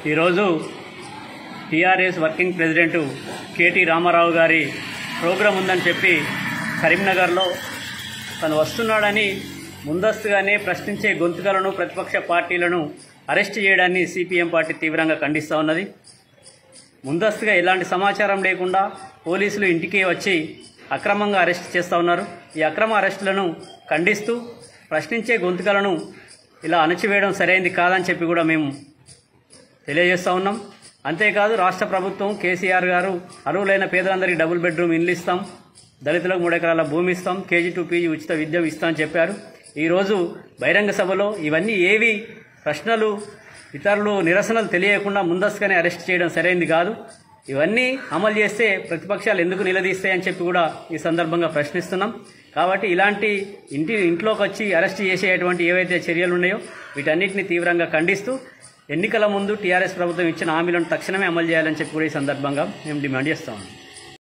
ఈరోజు TRS working president KT Rama Rao గారి programme ఉందని చెప్పి కరీంనగర్లో తను వస్తున్నాడని ముందస్తుగానే ప్రశ్నించే గొంతుకలను ప్రతిపక్ష పార్టీలను అరెస్ట్ చేయడాన్ని సిపిఎం పార్టీ తీవ్రంగా ఖండిస్తూ ఉన్నది ముందస్తుగా ఎలాంటి సమాచారం లేకుండా పోలీసులు ఇంటికి వచ్చి అక్రమంగా అరెస్ట్ చేస్తూ ఉన్నారు ఈ అక్రమ అరెస్టులను ఖండిస్తూ ప్రశ్నించే గొంతుకలను ఇలా అణచివేయడం సరైంది కాదని చెప్పి కూడా మేము తెలియజేస్తూ ఉన్నాం అంతేకాదు రాష్ట్ర ప్రభుత్వం కేసీఆర్ గారు అర్హులైన పేదలందరికీ డబుల్ బెడ్రూమ్ ఇల్లు ఇస్తాం దళితులకు మూడు ఎకరాల భూమి ఇస్తాం కేజీ టు పీజీ ఉచిత విద్య ఇస్తామని చెప్పారు ఈరోజు బహిరంగ సభలో ఇవన్నీ ఏవి ప్రశ్నలు ఇతరులు నిరసనలు తెలియకుండా ముందస్తుగానే అరెస్ట్ చేయడం సరైంది కాదు ఇవన్నీ అమలు చేస్తే ప్రతిపక్షాలు ఎందుకు నిలదీస్తాయని చెప్పి కూడా ఈ సందర్భంగా ప్రశ్నిస్తున్నాం కాబట్టి ఇలాంటి ఇంటి ఇంట్లోకి వచ్చి అరెస్ట్ చేసేటువంటి ఏవైతే చర్యలు ఉన్నాయో వీటన్నిటిని తీవ్రంగా ఖండిస్తూ ఎన్నికల ముందు టీఆర్ఎస్ ప్రభుత్వం ఇచ్చిన హామీలను తక్షణమే అమలు చేయాలని చెప్పి కూడా ఈ సందర్భంగా మేము డిమాండ్ చేస్తాము